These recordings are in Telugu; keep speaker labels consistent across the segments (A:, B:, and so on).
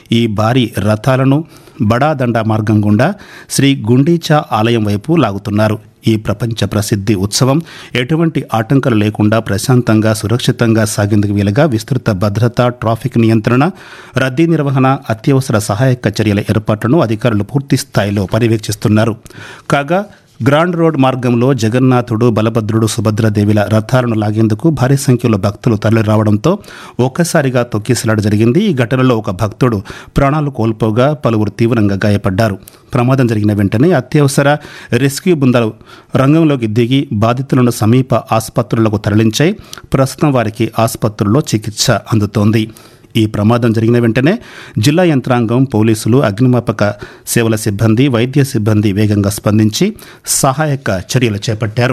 A: ఈ భారీ రథాలను బడాదండ మార్గం గుండా శ్రీ గుండీచా ఆలయం వైపు లాగుతున్నారు ఈ ప్రపంచ ప్రసిద్ధి ఉత్సవం ఎటువంటి ఆటంకాలు లేకుండా ప్రశాంతంగా సురక్షితంగా సాగేందుకు వీలుగా విస్తృత భద్రత ట్రాఫిక్ నియంత్రణ రద్దీ నిర్వహణ అత్యవసర సహాయక చర్యల ఏర్పాట్లను అధికారులు పూర్తి స్థాయిలో పర్యవేక్షిస్తున్నారు కాగా గ్రాండ్ రోడ్ మార్గంలో జగన్నాథుడు బలభద్రుడు సుభద్రదేవిల రథాలను లాగేందుకు భారీ సంఖ్యలో భక్తులు తరలిరావడంతో ఒక్కసారిగా తొక్కిసలాట జరిగింది ఈ ఘటనలో ఒక భక్తుడు ప్రాణాలు కోల్పోగా పలువురు తీవ్రంగా గాయపడ్డారు ప్రమాదం జరిగిన వెంటనే అత్యవసర రెస్క్యూ బృందాలు రంగంలోకి దిగి బాధితులను సమీప ఆసుపత్రులకు తరలించాయి ప్రస్తుతం వారికి ఆసుపత్రుల్లో చికిత్స అందుతోంది ఈ ప్రమాదం జరిగిన వెంటనే జిల్లా యంత్రాంగం పోలీసులు అగ్నిమాపక సేవల సిబ్బంది వైద్య సిబ్బంది వేగంగా స్పందించి సహాయక చర్యలు చేపట్టారు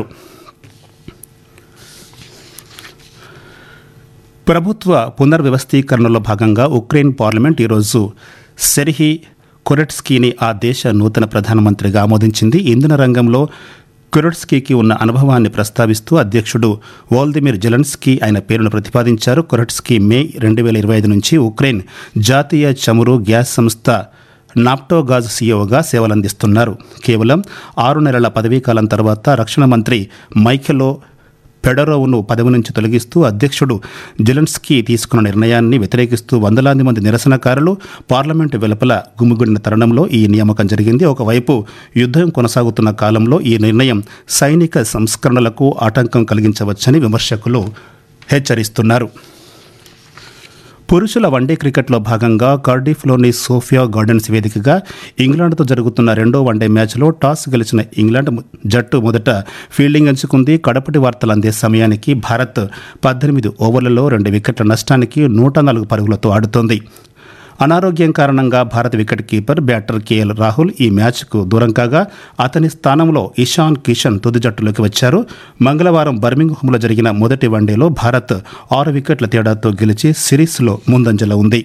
A: ప్రభుత్వ పునర్వ్యవస్థీకరణలో భాగంగా ఉక్రెయిన్ పార్లమెంట్ ఈరోజు సెర్హీ కొరెట్స్కీని ఆ దేశ నూతన ప్రధానమంత్రిగా ఆమోదించింది ఇంధన రంగంలో కొరెట్స్కీకి ఉన్న అనుభవాన్ని ప్రస్తావిస్తూ అధ్యక్షుడు వోల్దిమిర్ జెలెన్స్కీ ఆయన పేరును ప్రతిపాదించారు కొరెట్స్కీ మే రెండు వేల ఇరవై ఐదు నుంచి ఉక్రెయిన్ జాతీయ చమురు గ్యాస్ సంస్థ నాప్టోగాజ్ సీఈఓగా సేవలందిస్తున్నారు కేవలం ఆరు నెలల పదవీకాలం తర్వాత రక్షణ మంత్రి మైఖెలో ఫెడరోవ్ను పదవి నుంచి తొలగిస్తూ అధ్యక్షుడు జెలెన్స్కీ తీసుకున్న నిర్ణయాన్ని వ్యతిరేకిస్తూ వందలాది మంది నిరసనకారులు పార్లమెంటు వెలుపల గుమిగూడిన తరుణంలో ఈ నియామకం జరిగింది ఒకవైపు యుద్ధం కొనసాగుతున్న కాలంలో ఈ నిర్ణయం సైనిక సంస్కరణలకు ఆటంకం కలిగించవచ్చని విమర్శకులు హెచ్చరిస్తున్నారు పురుషుల వన్డే క్రికెట్లో భాగంగా కార్డిఫ్లోని సోఫియా గార్డెన్స్ వేదికగా ఇంగ్లాండ్తో జరుగుతున్న రెండో వన్డే మ్యాచ్లో టాస్ గెలిచిన ఇంగ్లాండ్ జట్టు మొదట ఫీల్డింగ్ ఎంచుకుంది కడపటి వార్తలు అందే సమయానికి భారత్ పద్దెనిమిది ఓవర్లలో రెండు వికెట్ల నష్టానికి నూట నాలుగు పరుగులతో ఆడుతోంది అనారోగ్యం కారణంగా భారత wicket keeper batter KL Rahul ఈ మ్యాచ్కు దూరం కాగా అతని స్థానంలో ఇషాన్ కిషన్ తుది జట్టులోకి వచ్చారు మంగళవారం బర్మింగ్హామ్లో జరిగిన మొదటి వన్డేలో భారత్ ఆరు వికెట్ల తేడాతో గెలిచి సిరీస్లో ముందంజలో ఉంది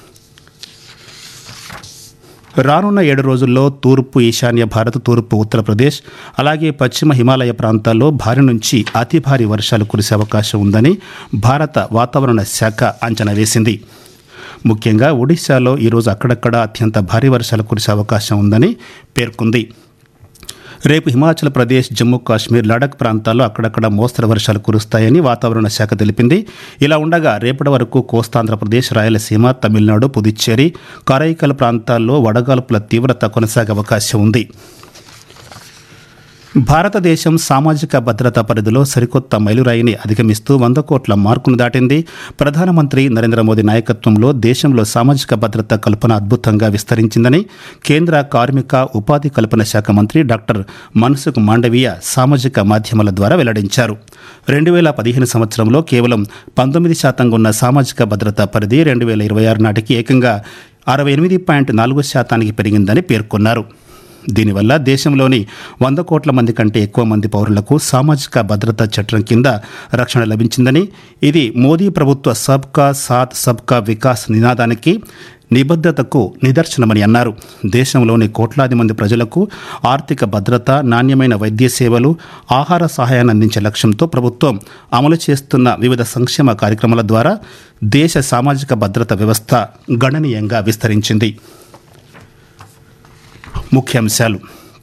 A: రానున్న ఏడు రోజుల్లో తూర్పు ఈశాన్య భారత్ తూర్పు ఉత్తరప్రదేశ్ అలాగే పశ్చిమ హిమాలయ ప్రాంతాల్లో భారీ నుంచి అతి భారీ వర్షాలు కురిసే అవకాశం ఉందని భారత వాతావరణ శాఖ అంచనా వేసింది ముఖ్యంగా ఒడిశాలో ఈరోజు అక్కడక్కడ అత్యంత భారీ వర్షాలు కురిసే అవకాశం ఉందని పేర్కొంది రేపు హిమాచల్ ప్రదేశ్ జమ్మూ కాశ్మీర్ లడక్ ప్రాంతాల్లో అక్కడక్కడ మోస్తరు వర్షాలు కురుస్తాయని వాతావరణ శాఖ తెలిపింది ఇలా ఉండగా రేపటి వరకు కోస్తాంధ్రప్రదేశ్ రాయలసీమ తమిళనాడు పుదుచ్చేరి కరైకల్ ప్రాంతాల్లో వడగాల్పుల తీవ్రత కొనసాగే అవకాశం ఉంది భారతదేశం సామాజిక భద్రత పరిధిలో సరికొత్త మైలురాయిని అధిగమిస్తూ వంద కోట్ల మార్కును దాటింది ప్రధానమంత్రి నరేంద్ర మోదీ నాయకత్వంలో దేశంలో సామాజిక భద్రత కల్పన అద్భుతంగా విస్తరించిందని కేంద్ర కార్మిక ఉపాధి కల్పన శాఖ మంత్రి డాక్టర్ మన్సుఖ్ మాండవీయ సామాజిక మాధ్యమాల ద్వారా వెల్లడించారు రెండు వేల పదిహేను సంవత్సరంలో కేవలం పంతొమ్మిది శాతంగా ఉన్న సామాజిక భద్రత పరిధి రెండు వేల ఇరవై ఆరు నాటికి ఏకంగా అరవై ఎనిమిది పాయింట్ నాలుగు శాతానికి పెరిగిందని పేర్కొన్నారు దీనివల్ల దేశంలోని వంద కోట్ల మంది కంటే ఎక్కువ మంది పౌరులకు సామాజిక భద్రతా చట్టం కింద రక్షణ లభించిందని ఇది మోదీ ప్రభుత్వ సబ్కా సాత్ సబ్కా వికాస్ నినాదానికి నిబద్ధతకు నిదర్శనమని అన్నారు దేశంలోని కోట్లాది మంది ప్రజలకు ఆర్థిక భద్రత నాణ్యమైన వైద్య సేవలు ఆహార సహాయాన్ని అందించే లక్ష్యంతో ప్రభుత్వం అమలు చేస్తున్న వివిధ సంక్షేమ కార్యక్రమాల ద్వారా దేశ సామాజిక భద్రత వ్యవస్థ గణనీయంగా విస్తరించింది ముఖ్యాంశాలు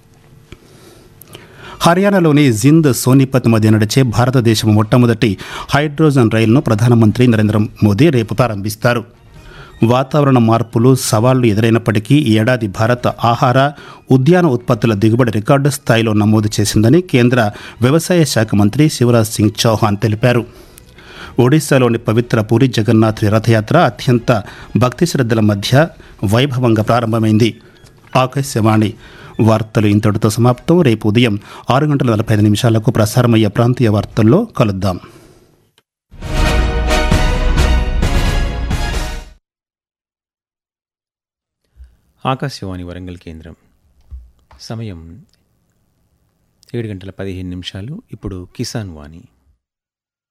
A: హర్యానాలోని జింద్ సోనిపత్ మధ్య నడిచే భారతదేశం మొట్టమొదటి హైడ్రోజన్ రైలును ప్రధానమంత్రి నరేంద్ర మోదీ రేపు ప్రారంభిస్తారు వాతావరణ మార్పులు సవాళ్లు ఎదురైనప్పటికీ ఈ ఏడాది భారత్ ఆహార ఉద్యాన ఉత్పత్తుల దిగుబడి రికార్డు స్థాయిలో నమోదు చేసిందని కేంద్ర వ్యవసాయ శాఖ మంత్రి శివరాజ్ సింగ్ చౌహాన్ తెలిపారు ఒడిశాలోని పవిత్ర పూరి జగన్నాథ్ రథయాత్ర అత్యంత భక్తి శ్రద్ధల మధ్య వైభవంగా ప్రారంభమైంది ఆకాశవాణి వార్తలు ఇంతటితో సమాప్తం రేపు ఉదయం ఆరు గంటల నలభై ఐదు నిమిషాలకు ప్రసారమయ్యే ప్రాంతీయ వార్తల్లో కలుద్దాం
B: ఆకాశవాణి వరంగల్ కేంద్రం సమయం ఏడు గంటల పదిహేను నిమిషాలు ఇప్పుడు కిసాన్ వాణి